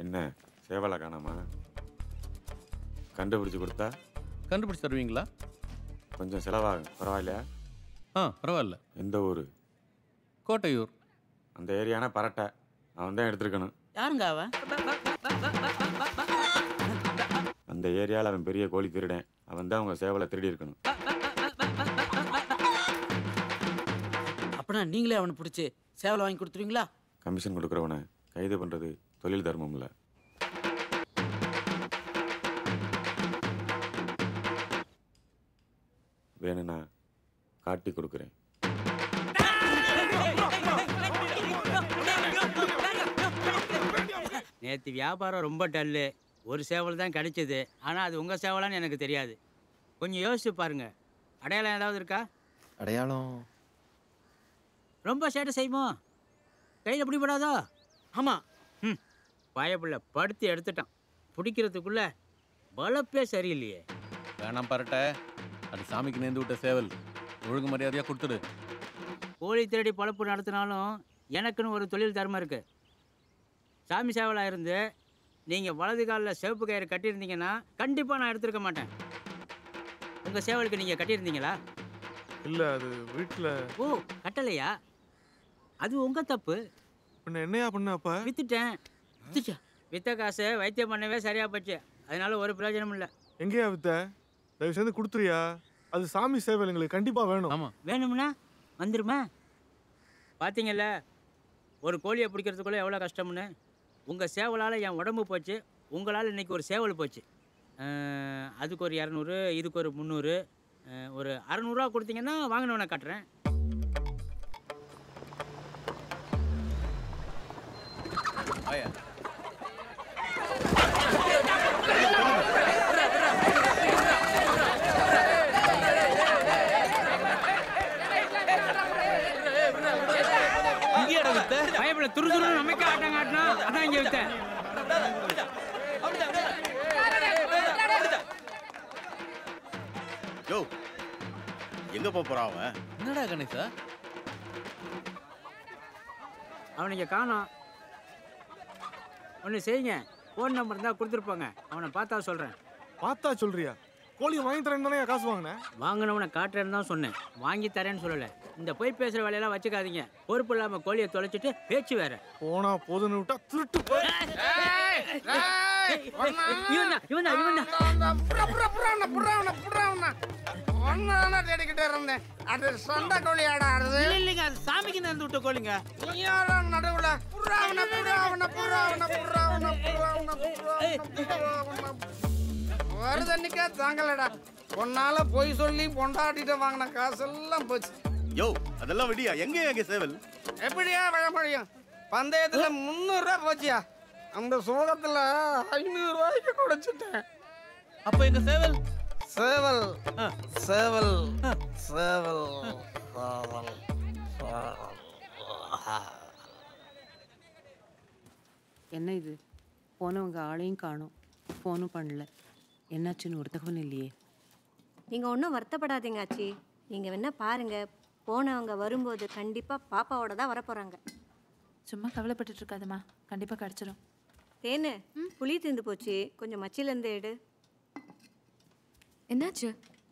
என்ன சேவலை காணாமா கண்டுபிடிச்சு கொடுத்தா கண்டுபிடிச்சு தருவீங்களா கொஞ்சம் செலவாகும் பரவாயில்லையா ஆ பரவாயில்ல எந்த ஊர் கோட்டையூர் அந்த ஏரியானா பரட்டை அவன் தான் எடுத்திருக்கணும் யாருங்க அவன் அந்த ஏரியாவில் அவன் பெரிய கோழி திருடன் அவன் தான் உங்கள் சேவலை திருடி இருக்கணும் அப்படின்னா நீங்களே அவனை பிடிச்சி சேவலை வாங்கி கொடுத்துருவீங்களா கமிஷன் கொடுக்குறவனை கைது பண்ணுறது தொழில் தர்மம் இல்லை வேணும்னா காட்டி கொடுக்குறேன் நேற்று வியாபாரம் ரொம்ப டல்லு ஒரு சேவல் தான் கிடைச்சது ஆனால் அது உங்கள் சேவலான்னு எனக்கு தெரியாது கொஞ்சம் யோசிச்சு பாருங்க அடையாளம் ஏதாவது இருக்கா அடையாளம் ரொம்ப சேட்டை செய்யுமோ கையில் பிடிபடாதோ ஆமாம் ம் பயப்புள்ள படுத்து எடுத்துட்டான் பிடிக்கிறதுக்குள்ள பலப்பே சரியில்லையே வேணாம் பரட்ட அது சாமிக்கு நேர்ந்து விட்ட சேவல் ஒழுங்கு மரியாதையாக கொடுத்துடு கோழி திருடி பழப்பு நடத்தினாலும் எனக்குன்னு ஒரு தொழில் தர்மம் இருக்கு சாமி சேவலாக இருந்து நீங்கள் வலது காலில் சிவப்பு கயிறு கட்டியிருந்தீங்கன்னா கண்டிப்பாக நான் எடுத்திருக்க மாட்டேன் உங்கள் சேவலுக்கு நீங்கள் கட்டியிருந்தீங்களா இல்ல அது வீட்டுல ஓ கட்டலையா அது உங்கள் தப்பு பின்ன என்னையா பண்ண அப்ப வித்துட்டேன் வித்த காசு வைத்தியம் பண்ணவே சரியாக போச்சு அதனால ஒரு பிரயோஜனம் இல்லை எங்கேயா வித்த தயவு செய்து கொடுத்துறியா அது சாமி சேவல் எங்களுக்கு கண்டிப்பா வேணும் ஆமா வேணும்னா வந்துருமா பார்த்தீங்கல்ல ஒரு கோழியை பிடிக்கிறதுக்குள்ள எவ்வளோ கஷ்டம்னு உங்கள் சேவலால் என் உடம்பு போச்சு உங்களால் இன்னைக்கு ஒரு சேவல் போச்சு அஹ், அதுக்கு ஒரு இரநூறு இதுக்கு ஒரு முந்நூறு அஹ், ஒரு அறநூறுவா கொடுத்தீங்கன்னா வாங்கினவனை காட்டுறேன் ஆயா இங்கேடா வித்த பயப்பட துரு துரு நமக்கு ஆட்டம் காட்டினா அதான் இங்கே வித்தேன் யோ எங்க போப் போறான் அவன் என்னடா கணேசா அவனுக்கு காணோம் ஒன்று செய்யுங்க ஃபோன் நம்பர் இருந்தால் கொடுத்துருப்பாங்க அவனை பார்த்தா சொல்கிறேன் பார்த்தா சொல்றியா கோழி வாங்கி தரேன் தானே காசு வாங்கினேன் வாங்கினவனை காட்டுறேன்னு தான் சொன்னேன் வாங்கி தரேன்னு சொல்லலை இந்த போய் பேசுகிற வேலையெல்லாம் வச்சுக்காதீங்க பொறுப்பு இல்லாமல் கோழியை தொலைச்சிட்டு பேச்சு வேற போனா போதுன்னு விட்டா திருட்டு போ- இவன் தான் இவன் தான் இவன் தான் தேடிக்கிட்டே இருந்தேன் அது சொந்த கோழியாடா அது இல்லை இல்லைங்க அது சாமிக்கு நேர்ந்து விட்ட கோழிங்க யாரோ நடுவுல புறாவன புறாவன புறாவன புறாவன புறாவன புறாவன வருதன்னிக்கா தாங்கலடா பொன்னால பொய் சொல்லி பொண்டாட்டிட்டு வாங்கின காசெல்லாம் போச்சு யோ அதெல்லாம் விடியா எங்க எங்க சேவல் எப்படியா விழ முடியும் பந்தயத்துல முந்நூறு ரூபா போச்சியா அந்த சோகத்துல ஐநூறு ரூபாய்க்கு குடைச்சிட்டேன் அப்ப எங்க சேவல் சேவல் சேவல் சேவல் சேவல் என்ன இது போனவங்க ஆளையும் காணோம் ஃபோனும் பண்ணல என்னாச்சுன்னு ஒரு தகவல் இல்லையே நீங்கள் ஒன்றும் வருத்தப்படாதீங்க ஆச்சி நீங்கள் வேணா பாருங்க போனவங்க வரும்போது கண்டிப்பாக பாப்பாவோட தான் வரப்போகிறாங்க சும்மா கவலைப்பட்டுட்டு இருக்காதம்மா கண்டிப்பாக கிடச்சிரும் தேனு புளி தீர்ந்து போச்சு கொஞ்சம் மச்சிலேருந்து எடு என்னாச்சு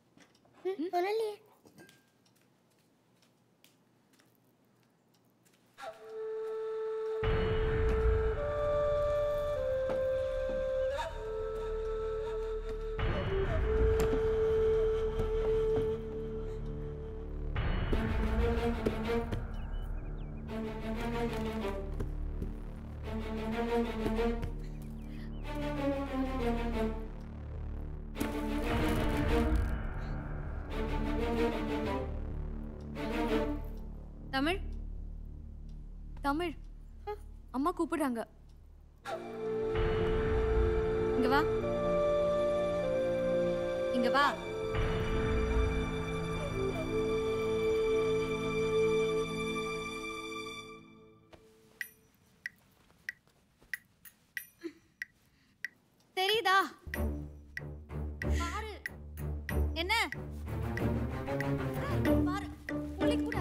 தமிழ் தமிழ் அம்மா கூப்பிடுறாங்க இங்க வா இங்க வா தெரியுதா பாரு என்ன பாரு புள்ளி கூட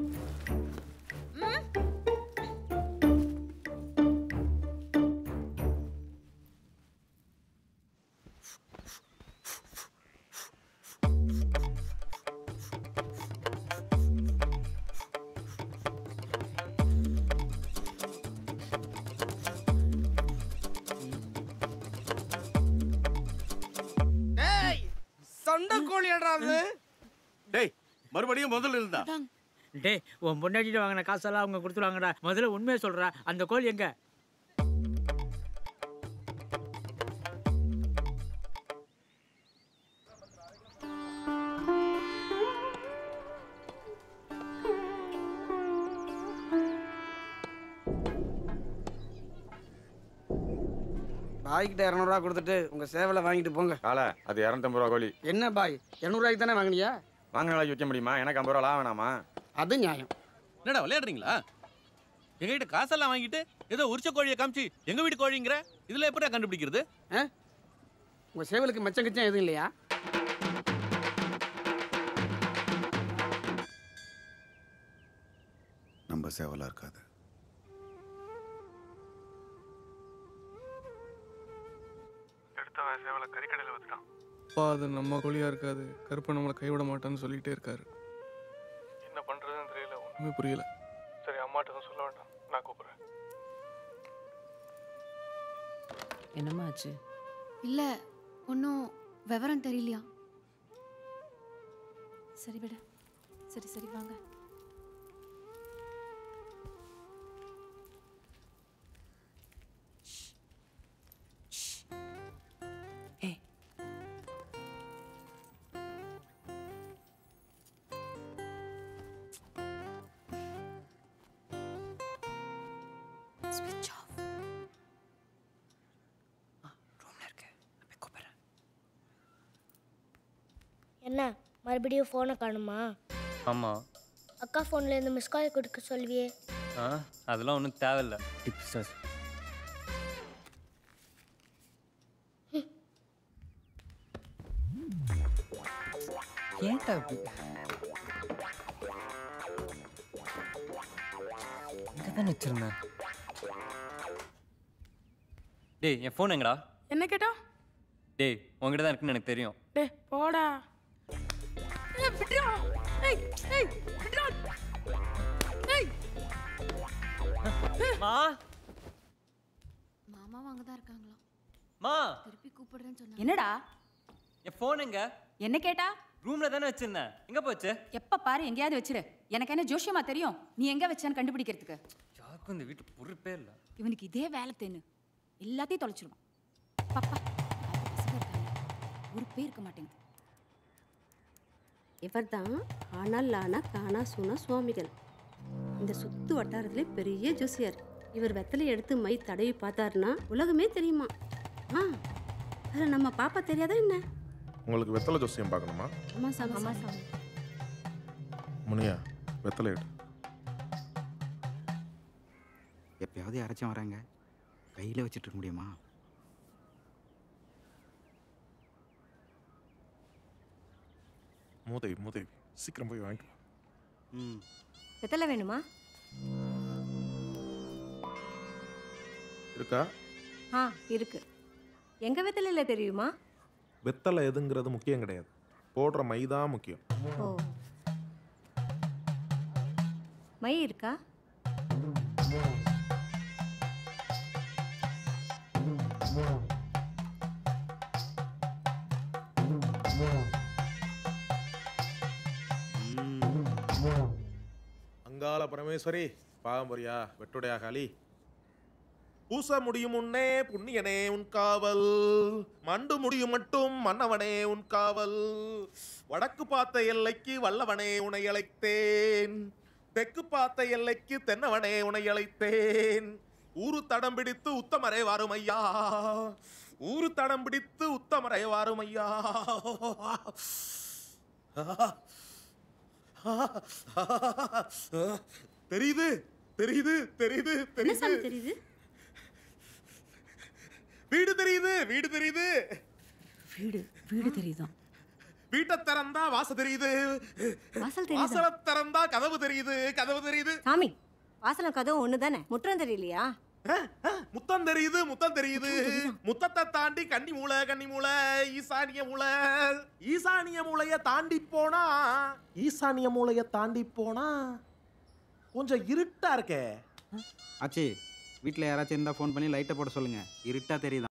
ம்? அது டேய் மறுபடியும் முதல்ல இருந்தா டேய் உன் பொண்டாட்டிட்டு வாங்கின காசெல்லாம் அவங்க கொடுத்துருவாங்கடா முதல்ல உண்மையை சொல்றா அந்த கோழி எங்க பாய்கிட்ட இரநூறுவா கொடுத்துட்டு உங்க சேவலை வாங்கிட்டு போங்க கால அது இரநூத்தம்பது ரூபா கோழி என்ன பாய் இரநூறுவாய்க்கு தானே வாங்கினியா வாங்கின விலைக்கு விற்க முடியுமா எனக்கு ஐம்பது ரூபா லாபம் வேணாமா அது நியாயம் என்னடா விளையாடுறீங்களா எங்ககிட்ட காசெல்லாம் வாங்கிட்டு ஏதோ உரிச்ச கோழியை காமிச்சு எங்க வீட்டு கோழிங்கிற இதுல எப்படிடா கண்டுபிடிக்கிறது உங்க சேவலுக்கு மச்சம் கிச்சம் எதுவும் இல்லையா நம்ம சேவலா இருக்காது எடுத்தவன் சேவலை கறிக்கடையில் வச்சுட்டான் அப்பா அது நம்ம கோழியா இருக்காது கருப்பை நம்மளை கைவிட மாட்டான்னு சொல்லிட்டே இருக்காரு என்ன பண்றதுன்னு தெரியல ஒண்ணுமே புரியல சரி அம்மாட்ட எதுவும் சொல்ல வேண்டாம் நான் கூப்பிடுறேன் என்னம்மா ஆச்சு இல்ல ஒன்றும் விவரம் தெரியலையா சரி விடு சரி சரி வாங்க ஏய் ஸ்விட்ச் ஆஃப் என்ன மறுபடியும் ஃபோனை காணுமா ஆமாம் அக்கா ஃபோன்ல இருந்து மிஸ் கால் கொடுக்க சொல்வியே ஆ அதெல்லாம் ஒன்றும் தேவையில்ல டிப்ஸ் சார் ஏன்டா இப்படி இங்கே தானே வச்சிருந்தேன் டேய் என் ஃபோன் எங்கடா என்ன கேட்டா டேய் உங்ககிட்ட தான் இருக்குன்னு எனக்கு தெரியும் டே போடா ஏய், விட்றா. ஏய், ஏய், விட்றா. ஏய். மா மாமாவும் அங்கே தான் இருக்காங்களா மா திருப்பி கூப்பிடுறேன்னு சொன்னாங்க என்னடா என் ஃபோன் எங்க என்ன கேட்டா ரூம்ல தானே வச்சிருந்தேன் எங்க போச்சு எப்ப பாரு எங்கேயாவது வச்சிரு எனக்கு என்ன ஜோஷியமா தெரியும் நீ எங்க வச்சான்னு கண்டுபிடிக்கிறதுக்கு யாருக்கும் இந்த வீட்டு பொறுப்பே இல்லை இவனுக்கு இதே வேலை தேனு எல்லாத்தையும் தொலைச்சிருவான் பாப்பா நாலு பசங்க இருக்காங்க. ஒரு பேர் இருக்க மாட்டேங்குது இவர் தான் ஆனால் லானா கானா சூனா சுவாமிகள் இந்த சுத்து வட்டாரத்திலே பெரிய ஜோசியார் இவர் வெத்தலை எடுத்து மை தடவி பார்த்தாருன்னா உலகமே தெரியுமா ஆ அதில் நம்ம பாப்பா தெரியாதா என்ன உங்களுக்கு வெத்தலை ஜோசியம் பார்க்கணுமா ஆமா சாமி ஆமா சாமி முனியா வெத்தலை எடு எப்பயாவது யாராச்சும் வராங்க கையில் வச்சுட்டு இருக்க முடியுமா மூதேவி மூதேவி சீக்கிரம் போய் வாங்கிட்டு வா. ம் வெத்தலை வேணுமா இருக்கா ஆ இருக்கு எங்க வெத்தலையில் தெரியுமா வெத்தலை எதுங்கிறது முக்கியம் கிடையாது போடுற மை தான் முக்கியம் ஓ மை இருக்கா அங்காள பரமேஸ்வரி பாகம்பரியா வெட்டுடையா காளி பூச முடியும் முன்னே புண்ணியனே உன் காவல் மண்டு முடியும் மட்டும் மன்னவனே உன் காவல் வடக்கு பார்த்த எல்லைக்கு வல்லவனே உனை அழைத்தேன் தெற்கு பார்த்த எல்லைக்கு தென்னவனே உனை அழைத்தேன் ஊரு தடம் பிடித்து உத்தமரே வாரும் ஐயா ஊரு தடம் பிடித்து உத்தமரே வாரும் ஐயா தெரியுது தெரியுது தெரியுது என்ன சாமி தெரியுது தெரியுது வீடு தெரியுது வீடு தெரியுது வீடு வீடு தெரியுதான் வீட்டை திறந்தா வாசல் தெரியுது வாசல் தெரியுதா? வாசலை திறந்தா கதவு தெரியுது கதவு தெரியுது சாமி வாசலம் கதவு ஒன்று தானே முற்றம் தெரியலையா முத்தம் தெரியுது முத்தம் தெரியுது முத்தத்தை தாண்டி கன்னி மூளை கன்னி மூளை ஈசானிய மூளை ஈசானிய மூளைய தாண்டி போனா ஈசானிய மூளைய தாண்டி போனா கொஞ்சம் இருட்டா இருக்கே ஆச்சி வீட்டில் யாராச்சும் இருந்தால் ஃபோன் பண்ணி லைட்டை போட சொல்லுங்கள் இருட்டாக தெரியுது